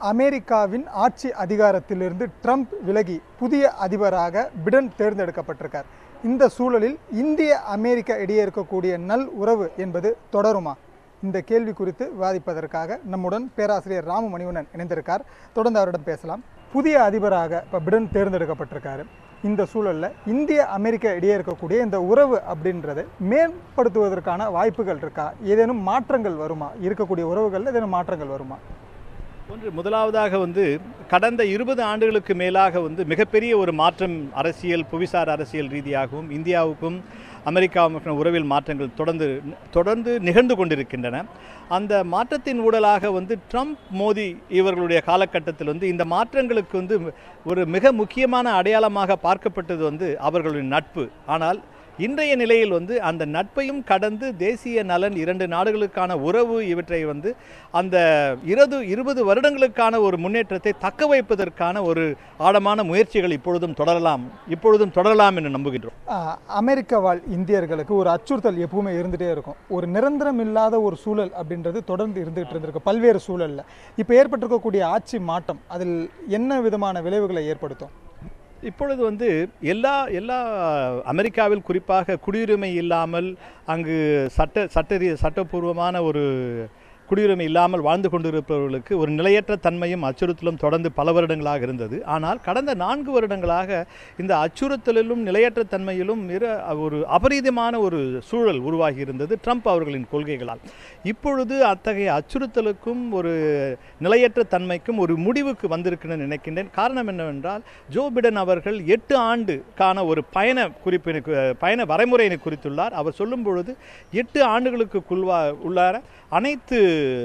அமெரிக்காவின் ஆட்சி அதிகாரத்திலிருந்து ட்ரம்ப் விலகி புதிய அதிபராக பிடன் தேர்ந்தெடுக்கப்பட்டிருக்கார் இந்த சூழலில் இந்திய அமெரிக்க இடையே இருக்கக்கூடிய நல் உறவு என்பது தொடருமா இந்த கேள்வி குறித்து விவாதிப்பதற்காக நம்முடன் பேராசிரியர் ராம மணிவண்ணன் இணைந்திருக்கார் தொடர்ந்து அவரிடம் பேசலாம் புதிய அதிபராக இப்போ பிடன் தேர்ந்தெடுக்கப்பட்டிருக்காரு இந்த சூழலில் இந்திய அமெரிக்க இடையே இருக்கக்கூடிய இந்த உறவு அப்படின்றது மேம்படுத்துவதற்கான வாய்ப்புகள் இருக்கா ஏதேனும் மாற்றங்கள் வருமா இருக்கக்கூடிய உறவுகளில் ஏதேனும் மாற்றங்கள் வருமா ஒன்று முதலாவதாக வந்து கடந்த இருபது ஆண்டுகளுக்கு மேலாக வந்து மிகப்பெரிய ஒரு மாற்றம் அரசியல் புவிசார் அரசியல் ரீதியாகவும் இந்தியாவுக்கும் அமெரிக்காவுக்கும் உறவில் மாற்றங்கள் தொடர்ந்து தொடர்ந்து நிகழ்ந்து கொண்டிருக்கின்றன அந்த மாற்றத்தின் ஊடலாக வந்து ட்ரம்ப் மோடி இவர்களுடைய காலகட்டத்தில் வந்து இந்த மாற்றங்களுக்கு வந்து ஒரு மிக முக்கியமான அடையாளமாக பார்க்கப்பட்டது வந்து அவர்களுடைய நட்பு ஆனால் இன்றைய நிலையில் வந்து அந்த நட்பையும் கடந்து தேசிய நலன் இரண்டு நாடுகளுக்கான உறவு இவற்றை வந்து அந்த இருபது இருபது வருடங்களுக்கான ஒரு முன்னேற்றத்தை தக்க வைப்பதற்கான ஒரு ஆழமான முயற்சிகள் இப்பொழுதும் தொடரலாம் இப்பொழுதும் தொடரலாம் என்று நம்புகின்றோம் ஆஹ், அமெரிக்க வாழ் இந்தியர்களுக்கு ஒரு அச்சுறுத்தல் எப்பவுமே இருந்துகிட்டே இருக்கும் ஒரு நிரந்தரம் இல்லாத ஒரு சூழல் அப்படின்றது தொடர்ந்து இருந்துகிட்டு இருந்திருக்கு பல்வேறு சூழலில் இப்போ ஏற்பட்டிருக்கக்கூடிய ஆட்சி மாற்றம் அதில் என்ன விதமான விளைவுகளை ஏற்படுத்தும் இப்பொழுது வந்து எல்லா எல்லா அமெரிக்காவில் குறிப்பாக குடியுரிமை இல்லாமல் அங்கு சட்ட சட்ட ரீ- சட்டப்பூர்வமான ஒரு குடியுரிமை இல்லாமல் வாழ்ந்து கொண்டிருப்பவர்களுக்கு ஒரு நிலையற்ற தன்மையும் அச்சுறுத்தலும் தொடர்ந்து பல வருடங்களாக இருந்தது ஆனால் கடந்த நான்கு வருடங்களாக இந்த அச்சுறுத்தலிலும் நிலையற்ற தன்மையிலும் மிக ஒரு அபரீதமான ஒரு சூழல் உருவாகி இருந்தது ட்ரம்ப் அவர்களின் கொள்கைகளால் இப்பொழுது அத்தகைய அச்சுறுத்தலுக்கும் ஒரு நிலையற்ற தன்மைக்கும் ஒரு முடிவுக்கு வந்திருக்குன்னு நினைக்கின்றேன் காரணம் என்னவென்றால் ஜோ பிடன் அவர்கள் எட்டு ஆண்டுக்கான ஒரு பயண குறிப்பினை கு- பயண வரைமுறையினை குறித்துள்ளார் அவர் சொல்லும் பொழுது எட்டு ஆண்டுகளுக்கு குள்வா உள்ளார அனைத்து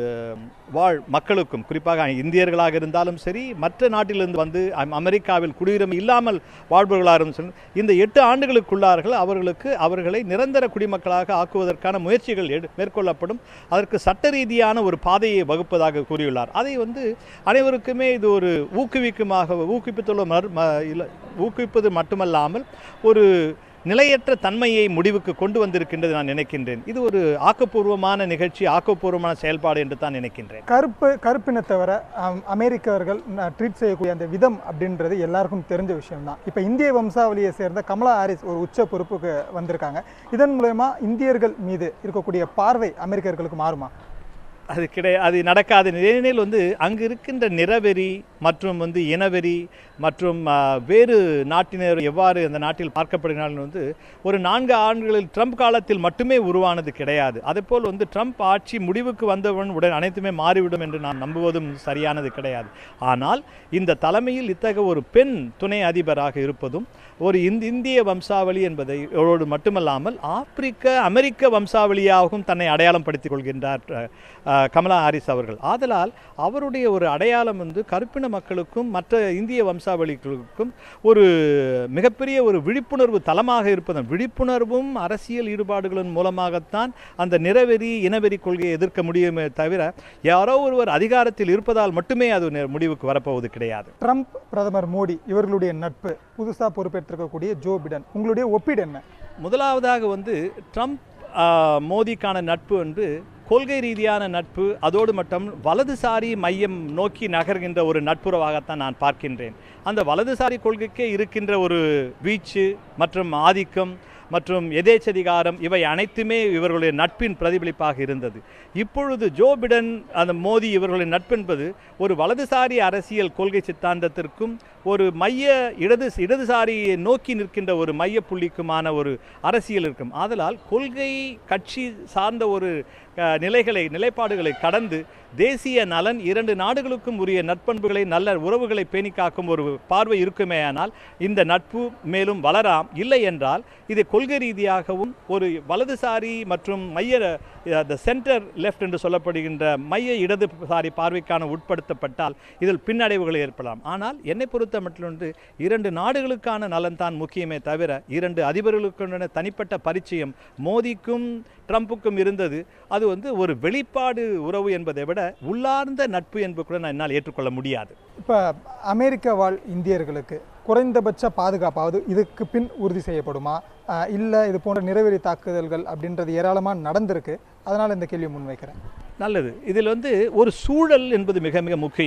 வாழ் மக்களுக்கும் குறிப்பாக இந்தியர்களாக இருந்தாலும் சரி மற்ற நாட்டிலிருந்து வந்து அம்- அமெரிக்காவில் குடியுரிமை இல்லாமல் வாழ்பவர்களாக இருந்தாலும் சரி, இந்த எட்டு ஆண்டுகளுக்குள்ளார்கள் அவர்களுக்கு அவர்களை நிரந்தர குடிமக்களாக ஆக்குவதற்கான முயற்சிகள் எடு- மேற்கொள்ளப்படும் அதற்கு சட்ட ரீதியான ஒரு பாதையை வகுப்பதாக கூறியுள்ளார் அதை வந்து அனைவருக்குமே இது ஒரு ஊக்குவிக்குமாக ஊக்குவித்துள்ள மறு- ம- இல்ல- ஊக்குவிப்பது மட்டுமல்லாமல் ஒரு நிலையற்ற தன்மையை முடிவுக்கு கொண்டு வந்திருக்கின்றது நான் நினைக்கின்றேன் இது ஒரு ஆக்கப்பூர்வமான நிகழ்ச்சி ஆக்கப்பூர்வமான செயல்பாடு என்று தான் நினைக்கின்றேன் கருப்பு கருப்பினத்தவரை அம், அமெரிக்கர்கள் ட்ரீட் செய்யக்கூடிய அந்த விதம் அப்படின்றது எல்லாருக்கும் தெரிஞ்ச விஷயம்தான் இப்போ இந்திய வம்சாவளியை சேர்ந்த கமலா ஹாரிஸ் ஒரு உச்ச பொறுப்புக்கு வந்திருக்காங்க இதன் மூலயமா இந்தியர்கள் மீது இருக்கக்கூடிய பார்வை அமெரிக்கர்களுக்கு மாறுமா அது கிடை அது நடக்காது ஏனெனில் வந்து அங்கு இருக்கின்ற நிறவெறி மற்றும் வந்து இனவெறி மற்றும் ஆ, வேறு நாட்டினர் எவ்வாறு அந்த நாட்டில் பார்க்கப்படுகிறார்கள் வந்து ஒரு நான்கு ஆண்டுகளில் ட்ரம்ப் காலத்தில் மட்டுமே உருவானது கிடையாது அதேபோல் வந்து ட்ரம்ப் ஆட்சி முடிவுக்கு வந்தவுடன் உடன் அனைத்துமே மாறிவிடும் என்று நான் நம்புவதும் சரியானது கிடையாது ஆனால் இந்த தலைமையில் இத்தகைய ஒரு பெண் துணை அதிபராக இருப்பதும் ஒரு இந்தி இந்திய வம்சாவளி என்பதை ோடு மட்டுமல்லாமல் ஆப்பிரிக்க அமெரிக்க வம்சாவளியாகவும் தன்னை அடையாளம் படுத்திக் கொள்கின்றார் அஹ், அஹ், கமலா ஹாரிஸ் அவர்கள் ஆதலால் அவருடைய ஒரு அடையாளம் வந்து கருப்பின மக்களுக்கும் மற்ற இந்திய வம்சாவளிகளுக்கும் ஒரு மிகப்பெரிய ஒரு விழிப்புணர்வு தளமாக இருப்பதன் விழிப்புணர்வும் அரசியல் ஈடுபாடுகளின் மூலமாகத்தான் அந்த நிறவெறி இனவெறி கொள்கையை எதிர்க்க முடியுமே தவிர யாரோ ஒருவர் அதிகாரத்தில் இருப்பதால் மட்டுமே அது நி- முடிவுக்கு வரப்போவது கிடையாது ட்ரம்ப் பிரதமர் மோடி இவர்களுடைய நட்பு புதுசாக பொறுப்பேற்றிருக்கக்கூடிய ஜோ பிடன் உங்களுடைய ஒப்பீடு என்ன முதலாவதாக வந்து ட்ரம்ப் ஆ, மோடிக்கான நட்பு வந்து கொள்கை ரீதியான நட்பு அதோடு மட்டும் வலதுசாரி மையம் நோக்கி நகர்கின்ற ஒரு நட்புறவாகத்தான் நான் பார்க்கின்றேன் அந்த வலதுசாரி கொள்கைக்கே இருக்கின்ற ஒரு வீச்சு மற்றும் ஆதிக்கம் மற்றும் எதேச்சதிகாரம் இவை அனைத்துமே இவர்களுடைய நட்பின் பிரதிபலிப்பாக இருந்தது இப்பொழுது ஜோ பிடன் அந்த மோடி இவர்களுடைய நட்பு என்பது ஒரு வலதுசாரி அரசியல் கொள்கை சித்தாந்தத்திற்கும் ஒரு மைய இடது இடதுசாரியை நோக்கி நிற்கின்ற ஒரு மைய புள்ளிக்குமான ஒரு அரசியல் இருக்கும் ஆதலால் கொள்கை கட்சி சார்ந்த ஒரு அஹ், நிலைகளை நிலைப்பாடுகளை கடந்து தேசிய நலன் இரண்டு நாடுகளுக்கும் உரிய நட்பண்புகளை நல்ல உறவுகளை பேணி காக்கும் ஒரு பார்வை இருக்குமேயானால் இந்த நட்பு மேலும் வளராம் இல்லை என்றால் இது கொள்கை ரீதியாகவும் ஒரு வலதுசாரி மற்றும் மைய த சென்டர் லெஃப்ட் என்று சொல்லப்படுகின்ற மைய இடதுசாரி பார்வைக்கான உட்படுத்தப்பட்டால் இதில் பின்னடைவுகள் ஏற்படலாம் ஆனால் என்னை பொறுத்த மட்டும் இரண்டு நாடுகளுக்கான நலன் தான் முக்கியமே தவிர இரண்டு அதிபர்களுக்கான தனிப்பட்ட பரிச்சயம் மோடிக்கும் ட்ரம்புக்கும் இருந்தது அது வந்து ஒரு வெளிப்பாடு உறவு என்பதை விட உள்ளார்ந்த நட்பு என்பது கூட நான் என்னால் ஏற்றுக்கொள்ள முடியாது இப்போ அமெரிக்க வாழ் இந்தியர்களுக்கு குறைந்தபட்ச பாதுகாப்பாவது இதுக்கு பின் உறுதி செய்யப்படுமா இல்லை இது போன்ற நிறைவேறி தாக்குதல்கள் அப்படின்றது ஏராளமாக நடந்திருக்கு அதனால் இந்த கேள்வியை முன்வைக்கிறேன் நல்லது இதில் வந்து ஒரு சூழல் என்பது மிக மிக முக்கியம்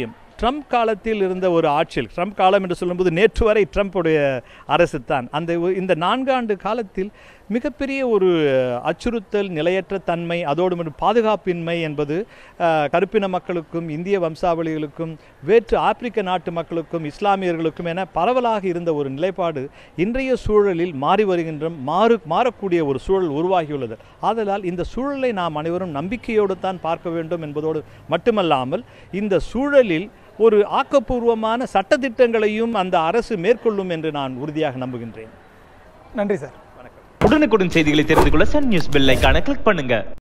ட்ரம்ப் காலத்தில் இருந்த ஒரு ஆட்சியில் ட்ரம்ப் காலம் என்று சொல்லும்போது நேற்று வரை ட்ரம்ப்புடைய அரசு தான் அந்த ஒ- இந்த நான்காண்டு காலத்தில் மிகப்பெரிய ஒரு அச்சுறுத்தல் நிலையற்ற தன்மை அதோடு மட்டும் பாதுகாப்பின்மை என்பது அஹ், கருப்பின மக்களுக்கும் இந்திய வம்சாவளிகளுக்கும் வேற்று ஆப்பிரிக்க நாட்டு மக்களுக்கும் இஸ்லாமியர்களுக்கும் என பரவலாக இருந்த ஒரு நிலைப்பாடு இன்றைய சூழலில் மாறி வருகின்ற மாறு மாறக்கூடிய ஒரு சூழல் உருவாகியுள்ளது ஆதலால் இந்த சூழலை நாம் அனைவரும் நம்பிக்கையோடு தான் பார்க்க வேண்டும் என்பதோடு மட்டுமல்லாமல் இந்த சூழலில் ஒரு ஆக்கப்பூர்வமான சட்டத்திட்டங்களையும் அந்த அரசு மேற்கொள்ளும் என்று நான் உறுதியாக நம்புகின்றேன் நன்றி சார் உடனுக்குடன் செய்திகளை தெரிந்து கொள்ள சன் நியூஸ் பெல் ஐகானை கிளிக் பண்ணுங்க